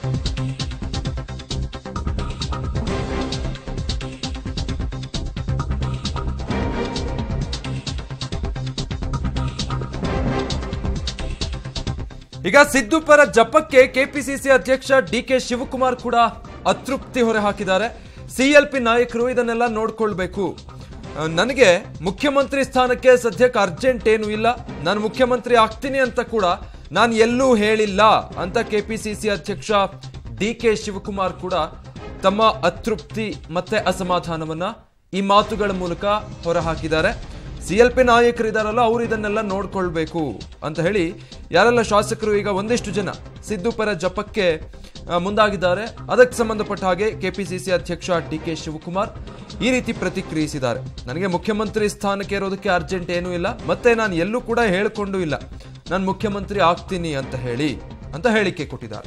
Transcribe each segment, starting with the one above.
ಈಗ ಸಿದ್ದು ಪರ ಜಪಕ್ಕೆ ಕೆಪಿಸಿಸಿ ಅಧ್ಯಕ್ಷ ಡಿ ಕೆ ಶಿವಕುಮಾರ್ ಕೂಡ ಅತೃಪ್ತಿ ಹೊರೆ ಹಾಕಿದ್ದಾರೆ ಸಿಎಲ್ಪಿ ನಾಯಕರು ಇದನ್ನೆಲ್ಲ ನೋಡ್ಕೊಳ್ಬೇಕು ಆ, ನನಗೆ ಮುಖ್ಯಮಂತ್ರಿ ಸ್ಥಾನಕ್ಕೆ ಸದ್ಯಕ್ಕೆ ಅರ್ಜೆಂಟ್ ಏನು ಇಲ್ಲ ನಾನು ಮುಖ್ಯಮಂತ್ರಿ ಆಗ್ತೀನಿ ಅಂತ ಕೂಡ ನಾನು ಎಲ್ಲೂ ಹೇಳಿಲ್ಲ ಅಂತ ಕೆಪಿಸಿಸಿ ಅಧ್ಯಕ್ಷ ಡಿ ಕೆ ಶಿವಕುಮಾರ್ ಕೂಡ ತಮ್ಮ ಅತೃಪ್ತಿ ಮತ್ತೆ ಅಸಮಾಧಾನವನ್ನ ಈ ಮಾತುಗಳ ಮೂಲಕ ಹೊರಹಾಕಿದ್ದಾರೆ ಸಿಎಲ್ಪಿ ನಾಯಕರಿದಾರಲ್ಲ ಅವರು ಇದನ್ನೆಲ್ಲ ನೋಡ್ಕೊಳ್ಬೇಕು ಅಂತ ಹೇಳಿ ಯಾರೆಲ್ಲ ಶಾಸಕರು ಈಗ ಒಂದಿಷ್ಟು ಜನ ಸಿದ್ದು ಪರ ಜಪಕ್ಕೆ ಆ, ಮುಂದಾಗಿದ್ದಾರೆ ಅದಕ್ಕೆ ಸಂಬಂಧಪಟ್ಟ ಹಾಗೆ ಕೆಪಿಸಿಸಿ ಅಧ್ಯಕ್ಷ ಡಿ ಕೆ ಶಿವಕುಮಾರ್ ಈ ರೀತಿ ಪ್ರತಿಕ್ರಿಯಿಸಿದ್ದಾರೆ ನನಗೆ ಮುಖ್ಯಮಂತ್ರಿ ಸ್ಥಾನಕ್ಕೆ ಇರೋದಕ್ಕೆ ಅರ್ಜೆಂಟ್ ಏನೂ ಇಲ್ಲ ಮತ್ತೆ ನಾನು ಎಲ್ಲೂ ಕೂಡ ಹೇಳಿಕೊಂಡು ಇಲ್ಲ ನಾನು ಮುಖ್ಯಮಂತ್ರಿ ಆಗ್ತೀನಿ ಅಂತ ಹೇಳಿ ಅಂತ ಹೇಳಿಕೆ ಕೊಟ್ಟಿದ್ದಾರೆ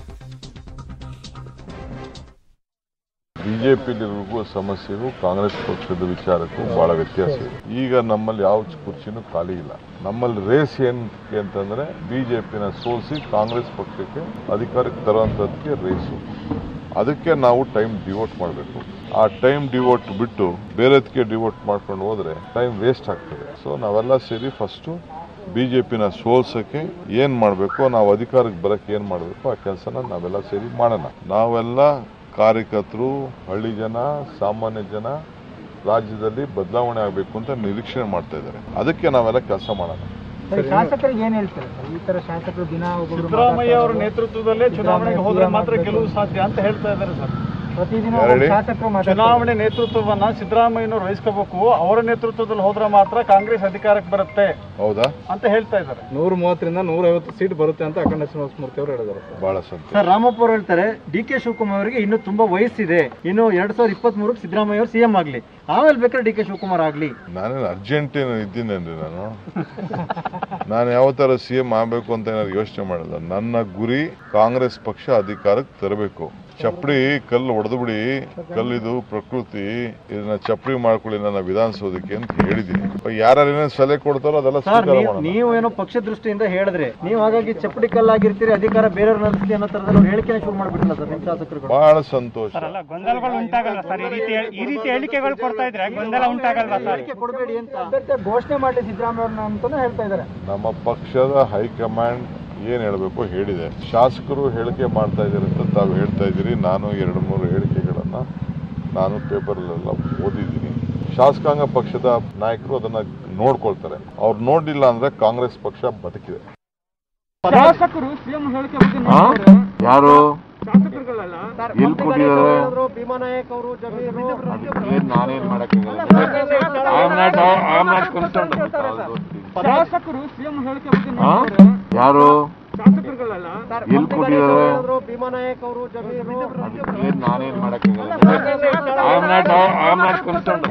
ಬಿಜೆಪಿಲಿರುವ ಸಮಸ್ಯೆಗೂ ಕಾಂಗ್ರೆಸ್ ಪಕ್ಷದ ವಿಚಾರಕ್ಕೂ ಬಹಳ ವ್ಯತ್ಯಾಸ ಇದೆ ಈಗ ನಮ್ಮಲ್ಲಿ ಯಾವ ಕುರ್ಚಿನೂ ಖಾಲಿ ಇಲ್ಲ ನಮ್ಮಲ್ಲಿ ರೇಸ್ ಏನಕ್ಕೆ ಅಂತಂದ್ರೆ ಬಿಜೆಪಿನ ಸೋಲಿಸಿ ಕಾಂಗ್ರೆಸ್ ಪಕ್ಷಕ್ಕೆ ಅಧಿಕಾರಕ್ಕೆ ತರುವಂತದಕ್ಕೆ ರೇಸು ಅದಕ್ಕೆ ನಾವು ಟೈಮ್ ಡಿವೋಟ್ ಮಾಡಬೇಕು ಆ ಟೈಮ್ ಡಿವೋಟ್ ಬಿಟ್ಟು ಬೇರೆದಕ್ಕೆ ಡಿವೋಟ್ ಮಾಡ್ಕೊಂಡು ಹೋದ್ರೆ ಟೈಮ್ ವೇಸ್ಟ್ ಆಗ್ತದೆ ಸೊ ನಾವೆಲ್ಲ ಸೇರಿ ಫಸ್ಟು ಬಿಜೆಪಿನ ಸೋಲ್ಸಕ್ಕೆ ಏನ್ ಮಾಡಬೇಕು ನಾವು ಅಧಿಕಾರಕ್ಕೆ ಬರಕ್ಕೆ ಏನ್ ಮಾಡಬೇಕು ಆ ಕೆಲಸನ ನಾವೆಲ್ಲ ಸೇರಿ ಮಾಡೋಣ ನಾವೆಲ್ಲ ಕಾರ್ಯಕರ್ತರು ಹಳ್ಳಿ ಜನ ಸಾಮಾನ್ಯ ಜನ ರಾಜ್ಯದಲ್ಲಿ ಬದಲಾವಣೆ ಆಗಬೇಕು ಅಂತ ನಿರೀಕ್ಷಣೆ ಮಾಡ್ತಾ ಇದ್ದಾರೆ ಅದಕ್ಕೆ ನಾವೆಲ್ಲ ಕೆಲಸ ಮಾಡೋಣ ಸರ್, ಶಾಸಕರಿಗೆ ಏನ್ ಹೇಳ್ತಾರೆ ಸರ್ ಈ ತರ ಶಾಸಕರು ದಿನ ಒಬ್ಬೊಬ್ರು ಸಿದ್ದರಾಮಯ್ಯ ಅವರ ಮಾತಾಡ್ತಾರೆ. ನೇತೃತ್ವದಲ್ಲೇ ಚುನಾವಣೆಗೆ ಹೋದ್ರೆ ಸಿಎಂ ಮಾತ್ರ ಆಗ್ಬೇಕು. ಗೆಲುವು ಸಾಧ್ಯ ಅಂತ ಹೇಳ್ತಾ ಇದ್ದಾರೆ ಸರ್ ಪ್ರತಿದಿನ ಯಾರು ಹೇಳಿ? ಒಬ್ಬೊಬ್ರು ಶಾಸಕರು ಮಾತಾಡ್ತಾರೆ. ಚುನಾವಣೆ ನೇತೃತ್ವವನ್ನ ಸಿದ್ದರಾಮಯ್ಯನವರು ವಹಿಸ್ಕೋಬೇಕು ಅವರ ನೇತೃತ್ವದಲ್ಲಿ ಹೋದ್ರೆ ಮಾತ್ರ ಕಾಂಗ್ರೆಸ್ ಅಧಿಕಾರಕ್ಕೆ ಬರುತ್ತೆ ಹೌದಾ ಅಂತ ಹೇಳ್ತಾ ಇದ್ದಾರೆ ನೂರ ಮೂವತ್ತರಿಂದ ನೂರ ಐವತ್ತು ಸೀಟ್ ಬರುತ್ತೆ ಅಂತ ಅಖಂಡ ಶ್ರೀನಿವಾಸಮೂರ್ತಿ ಅವರು ಹೇಳಿದ್ದಾರೆ ಸರ್ ಬಹಳ ಸಂತೋಷ ಸರ್ ರಾಮಪ್ಪ ಅವರು ಹೇಳ್ತಾರೆ ಡಿ ಕೆ ಶಿವಕುಮಾರ್ ಅವರಿಗೆ ಇನ್ನು ತುಂಬಾ ವಯಸ್ಸಿದೆ ಇನ್ನು ಎರಡ್ ಸಾವಿರದ ಇಪ್ಪತ್ತ್ ಮೂರಕ್ಕೆ ಸಿದ್ದರಾಮಯ್ಯ ಅವರು ಸಿಎಂ ಆಗ್ಲಿ ಆಮೇಲೆ ಬೇಕಾದ್ರೆ ಡಿ ಕೆ ಶಿವಕುಮಾರ್ ಆಗ್ಲಿ ನಾನೇನು ಅರ್ಜೆಂಟ್ ಏನು ಇದ್ದೀನೇನ್ರಿ ನಾನು ನಾನು ಯಾವ ತರ ಸಿ ಎಂ ಆಗಬೇಕು ಅಂತ ಏನಾದ್ರು ಯೋಚನೆ ಮಾಡಲ್ಲ ನನ್ನ ಗುರಿ ಕಾಂಗ್ರೆಸ್ ಪಕ್ಷ ಅಧಿಕಾರಕ್ಕೆ ತರಬೇಕು ಚಪ್ಪಡಿ ಕಲ್ಲು ಹೊಡೆದು ಬಿಡಿ ಕಲ್ಲಿದು ಪ್ರಕೃತಿ ಇದನ್ನ ಚಪ್ಪಡಿ ಮಾಡ್ಕೊಳ್ಳಿ ನನ್ನ ವಿಧಾನಸೌಧಕ್ಕೆ ಅಂತ ಹೇಳಿದ್ದೀನಿ ಯಾರು ಏನೇನು ಸಲಹೆ ಕೊಡ್ತಾರೋ ಅದೆಲ್ಲ ಸರ್ ಸ್ವೀಕಾರ ನೀವು ಮಾಡೋಣ ನೀವು ಏನೋ ಪಕ್ಷ ದೃಷ್ಟಿಯಿಂದ ಹೇಳಿದ್ರೆ ನೀವು ಹಾಗಾಗಿ ಚಪ್ಪಡಿ ಕಲ್ಲಾಗಿರ್ತೀರಿ ಅಧಿಕಾರ ಬೇರೆಯವ್ರ ನಡೆಸ್ಲಿ ಅನ್ನೋ ತರದಲ್ಲಿ ಅವ್ರು ಹೇಳಿಕೆನ ಶುರು ಮಾಡ್ಬಿಟ್ಟಿಲ್ಲ ಸರ್ ನಿಮ್ಮ ಶಾಸಕರುಗಳು ಬಹಳ ಸಂತೋಷ ಗೊಂದಲಗಳು ಉಂಟಾಗಲ್ಲ ಸರ್ ಈ ರೀತಿ ಈ ರೀತಿ ಹೇಳಿಕೆಗಳು ಕೊಡ್ತಾ ಇದ್ರೆ ಗೊಂದಲ ಉಂಟಾಗಲ್ವಾ ಸರ್ ಹೇಳಿಕೆ ಕೊಡಬೇಡಿ ಅಂತ ಅಭ್ಯರ್ಥಿ ಘೋಷಣೆ ಮಾಡ್ಲಿ ಸಿದ್ದರಾಮಯ್ಯ ಅವ್ರನ್ನ ಅಂತಾನು ಹೇಳ್ತಾ ಇದ್ದಾರೆ ನಮ್ಮ ಪಕ್ಷದ ಹೈಕಮಾಂಡ್ ಏನ್ ಹೇಳಬೇಕು ಹೇಳಿದೆ ಶಾಸಕರು ಹೇಳಿಕೆ ಮಾಡ್ತಾ ಇದ್ದಾರೆ ಅಂತ ತಾವು ಹೇಳ್ತಾ ಇದ್ದೀರಿ ನಾನು ಎರಡು ಮೂರು ಹೇಳಿಕೆಗಳನ್ನ ನಾನು ಪೇಪರ್ಲೆಲ್ಲ ಓದಿದ್ದೀನಿ ಶಾಸಕಾಂಗ ಪಕ್ಷದ ನಾಯಕರು ಅದನ್ನ ನೋಡ್ಕೊಳ್ತಾರೆ ಅವ್ರು ನೋಡಿಲ್ಲ ಅಂದ್ರೆ ಕಾಂಗ್ರೆಸ್ ಪಕ್ಷ ಬದುಕಿದೆ ಶಾಸಕರು ಸಿಎಂ ಹೇಳಿಕೆ ಬಗ್ಗೆ ಯಾರು ಶಾಸಕರುಗಳಲ್ಲ ಎಲ್ಲಿ ಕೊಟ್ಟಿದ್ದಾರೆ ಭೀಮಾ ನಾಯಕ್ ಅವರು ಏನ್ ನಾನೇನ್ ಮಾಡಕ್ಕಾಗಲ್ಲ I am not I am not concern ಶಾಸಕರು ಸಿಎಂ ಹೇಳಿಕೆ ಬಗ್ಗೆ ಯಾರು ಶಾಸಕರುಗಳಲ್ಲ ಎಲ್ಲಿ ಕೊಟ್ಟಿದ್ದಾರೆ ಭೀಮಾ ನಾಯಕ್ ಅವರು ಏನ್ ನಾನೇನ್ ಮಾಡಕ್ಕಾಗಲ್ಲ I am not I am not concern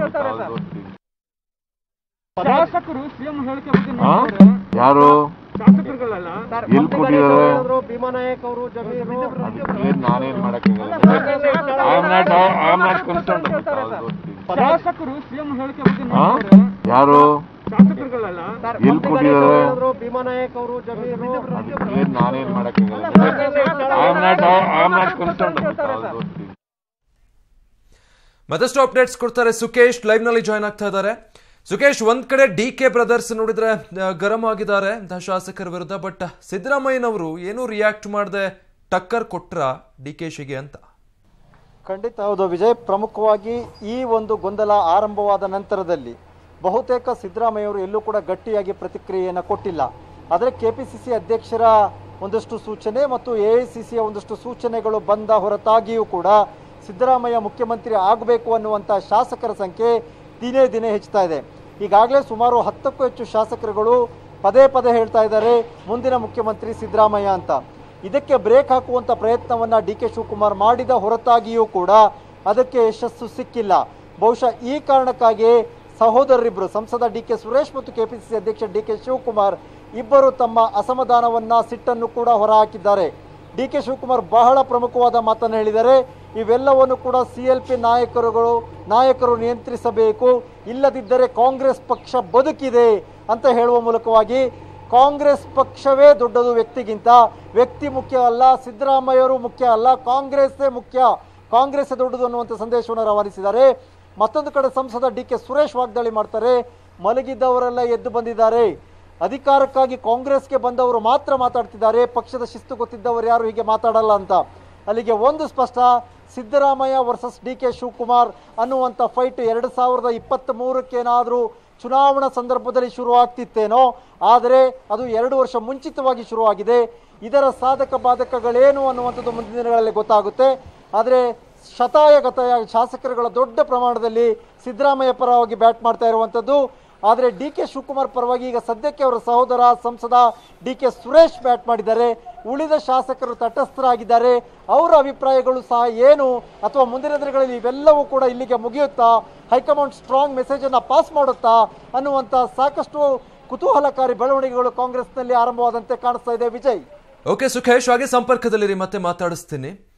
ಶಾಸಕರು ಸಿಎಂ ಹೇಳಿಕೆ ಬಗ್ಗೆ ಯಾರು ಶಾಸಕರುಗಳಲ್ಲ ಎಲ್ಲಿ ಕೊಟ್ಟಿದ್ದಾರೆ ಭೀಮಾ ನಾಯಕ್ ಅವರು ಏನ್ ನಾನೇನ್ ಮಾಡಕ್ಕಾಗಲ್ಲ I am not I am not concern ಶಾಸಕರು ಸಿಎಂ ಹೇಳಿಕೆ ಬಗ್ಗೆ ಯಾರು ಶಾಸಕರುಗಳಲ್ಲ ಎಲ್ಲಿ ಕೊಟ್ಟಿದ್ದಾರೆ ಭೀಮಾ ನಾಯಕ್ ಅವರು ಏನ್ ನಾನೇನ್ ಮಾಡಕ್ಕಾಗಲ್ಲ I am not I am not concern ಮತ್ತಷ್ಟು ಅಪ್ಡೇಟ್ಸ್ ಕೊಡ್ತಾರೆ ಸುಕೇಶ್ ಲೈವ್ ನಲ್ಲಿ ಜಾಯ್ನ್ ಆಗ್ತಾ ಇದ್ದಾರೆ ಸುಕೇಶ್ ಒಂದ್ ಕಡೆ ಡಿ ಕೆ ಬ್ರದರ್ಸ್ ನೋಡಿದ್ರೆ ಆ, ಗರಂ ಆಗಿದ್ದಾರೆ ಅಂತ ಶಾಸಕರ ವಿರುದ್ಧ ಬಟ್ ಸಿದ್ದರಾಮಯ್ಯನವರು ಏನೂ ರಿಯಾಕ್ಟ್ ಮಾಡದೆ ಟಕ್ಕರ್ ಕೊಟ್ರ ಡಿ ಕೆ ಶಿಗೆ ಅಂತ ಖಂಡಿತ ಹೌದು ವಿಜಯ್ ಪ್ರಮುಖವಾಗಿ ಈ ಒಂದು ಗೊಂದಲ ಆರಂಭವಾದ ನಂತರದಲ್ಲಿ ಬಹುತೇಕ ಸಿದ್ದರಾಮಯ್ಯವರು ಎಲ್ಲೂ ಕೂಡ ಗಟ್ಟಿಯಾಗಿ ಪ್ರತಿಕ್ರಿಯೆಯನ್ನು ಕೊಟ್ಟಿಲ್ಲ ಆದರೆ ಕೆಪಿಸಿಸಿ ಅಧ್ಯಕ್ಷರ ಒಂದಷ್ಟು ಸೂಚನೆ ಮತ್ತು ಎ ಐ ಸಿ ಸಿಯ ಒಂದಷ್ಟು ಸೂಚನೆಗಳು ಬಂದ ಹೊರತಾಗಿಯೂ ಕೂಡ ಸಿದ್ದರಾಮಯ್ಯ ಮುಖ್ಯಮಂತ್ರಿ ಆಗಬೇಕು ಅನ್ನುವಂಥ ಶಾಸಕರ ಸಂಖ್ಯೆ ದಿನೇ ದಿನೇ ಹೆಚ್ಚುತ್ತಾ ಇದೆ ಈಗಾಗಲೇ ಸುಮಾರು ಹತ್ತಕ್ಕೂ ಹೆಚ್ಚು ಶಾಸಕರುಗಳು ಪದೇ ಪದೇ ಹೇಳ್ತಾ ಇದ್ದಾರೆ ಮುಂದಿನ ಮುಖ್ಯಮಂತ್ರಿ ಸಿದ್ದರಾಮಯ್ಯ ಅಂತ ಇದಕ್ಕೆ ಬ್ರೇಕ್ ಹಾಕುವಂತ ಪ್ರಯತ್ನವನ್ನ ಡಿ ಕೆ ಶಿವಕುಮಾರ್ ಮಾಡಿದ ಹೊರತಾಗಿಯೂ ಕೂಡ ಅದಕ್ಕೆ ಯಶಸ್ಸು ಸಿಕ್ಕಿಲ್ಲ ಬಹುಶಃ ಈ ಕಾರಣಕ್ಕಾಗಿ ಸಹೋದರರಿಬ್ಬರು ಸಂಸದ ಡಿ ಕೆ ಸುರೇಶ್ ಮತ್ತು ಕೆಪಿಸಿಸಿ ಅಧ್ಯಕ್ಷ ಡಿ ಕೆ ಶಿವಕುಮಾರ್ ಇಬ್ಬರು ತಮ್ಮ ಅಸಮಾಧಾನವನ್ನ ಸಿಟ್ಟನ್ನು ಕೂಡ ಹೊರಹಾಕಿದ್ದಾರೆ ಡಿ ಕೆ ಶಿವಕುಮಾರ್ ಬಹಳ ಪ್ರಮುಖವಾದ ಮಾತನ್ನು ಹೇಳಿದ್ದಾರೆ ಇವೆಲ್ಲವನ್ನು ಕೂಡ ಸಿ ಎಲ್ ಪಿ ನಾಯಕರುಗಳು ನಾಯಕರು ನಿಯಂತ್ರಿಸಬೇಕು ಇಲ್ಲದಿದ್ದರೆ ಕಾಂಗ್ರೆಸ್ ಪಕ್ಷ ಬದುಕಿದೆ ಅಂತ ಹೇಳುವ ಮೂಲಕವಾಗಿ ಕಾಂಗ್ರೆಸ್ ಪಕ್ಷವೇ ದೊಡ್ಡದು ವ್ಯಕ್ತಿಗಿಂತ ವ್ಯಕ್ತಿ ಮುಖ್ಯ ಅಲ್ಲ ಸಿದ್ದರಾಮಯ್ಯವರು ಮುಖ್ಯ ಅಲ್ಲ ಕಾಂಗ್ರೆಸ್ಸೇ ಮುಖ್ಯ ಕಾಂಗ್ರೆಸ್ ದೊಡ್ಡದು ಅನ್ನುವಂಥ ಸಂದೇಶವನ್ನು ರವಾನಿಸಿದ್ದಾರೆ ಮತ್ತೊಂದು ಕಡೆ ಸಂಸದ ಡಿ ಕೆ ಸುರೇಶ್ ವಾಗ್ದಾಳಿ ಮಾಡ್ತಾರೆ ಮಲಗಿದ್ದವರೆಲ್ಲ ಎದ್ದು ಬಂದಿದ್ದಾರೆ ಅಧಿಕಾರಕ್ಕಾಗಿ ಕಾಂಗ್ರೆಸ್ಗೆ ಬಂದವರು ಮಾತ್ರ ಮಾತಾಡ್ತಿದ್ದಾರೆ ಪಕ್ಷದ ಶಿಸ್ತು ಗೊತ್ತಿದ್ದವರು ಯಾರು ಹೀಗೆ ಮಾತಾಡಲ್ಲ ಅಂತ ಅಲ್ಲಿಗೆ ಒಂದು ಸ್ಪಷ್ಟ ಸಿದ್ದರಾಮಯ್ಯ ವರ್ಸಸ್ ಡಿ ಕೆ ಶಿವಕುಮಾರ್ ಅನ್ನುವಂಥ ಫೈಟ್ ಎರಡು ಸಾವಿರದ ಇಪ್ಪತ್ತ್ ಮೂರಕ್ಕೇನಾದರೂ ಚುನಾವಣಾ ಸಂದರ್ಭದಲ್ಲಿ ಶುರುವಾಗ್ತಿತ್ತೇನೋ ಆದರೆ ಅದು ಎರಡು ವರ್ಷ ಮುಂಚಿತವಾಗಿ ಶುರುವಾಗಿದೆ ಇದರ ಸಾಧಕ ಬಾಧಕಗಳೇನು ಅನ್ನುವಂಥದ್ದು ಮುಂದಿನ ದಿನಗಳಲ್ಲಿ ಗೊತ್ತಾಗುತ್ತೆ ಆದರೆ ಶತಾಯ ಗತಾಯ ಶಾಸಕರುಗಳ ದೊಡ್ಡ ಪ್ರಮಾಣದಲ್ಲಿ ಸಿದ್ದರಾಮಯ್ಯ ಪರವಾಗಿ ಬ್ಯಾಟ್ ಮಾಡ್ತಾ ಇರುವಂಥದ್ದು ಆದರೆ ಡಿ ಕೆ ಶಿವಕುಮಾರ್ ಪರವಾಗಿ ಈಗ ಸದ್ಯಕ್ಕೆ ಅವರ ಸಹೋದರ ಸಂಸದ ಡಿ ಕೆ ಸುರೇಶ್ ಬ್ಯಾಟ್ ಮಾಡಿದ್ದಾರೆ ಉಳಿದ ಶಾಸಕರು ತಟಸ್ಥರಾಗಿದ್ದಾರೆ ಅವರ ಅಭಿಪ್ರಾಯಗಳು ಸಹ ಏನು ಅಥವಾ ಮುಂದಿನ ದಿನಗಳಲ್ಲಿ ಇವೆಲ್ಲವೂ ಕೂಡ ಇಲ್ಲಿಗೆ ಮುಗಿಯುತ್ತಾ ಹೈಕಮಾಂಡ್ ಸ್ಟ್ರಾಂಗ್ ಮೆಸೇಜ್ ಅನ್ನ ಪಾಸ್ ಮಾಡುತ್ತಾ ಅನ್ನುವಂಥ ಸಾಕಷ್ಟು ಕುತೂಹಲಕಾರಿ ಬೆಳವಣಿಗೆಗಳು ಕಾಂಗ್ರೆಸ್ನಲ್ಲಿ ಆರಂಭವಾದಂತೆ ಕಾಣಿಸ್ತಾ ಇದೆ ವಿಜಯ್ ಓಕೆ ಸುಖೇಶ್ ಹಾಗೆ ಸಂಪರ್ಕದಲ್ಲಿರಿ ಮತ್ತೆ ಮಾತಾಡಿಸ್ತೀನಿ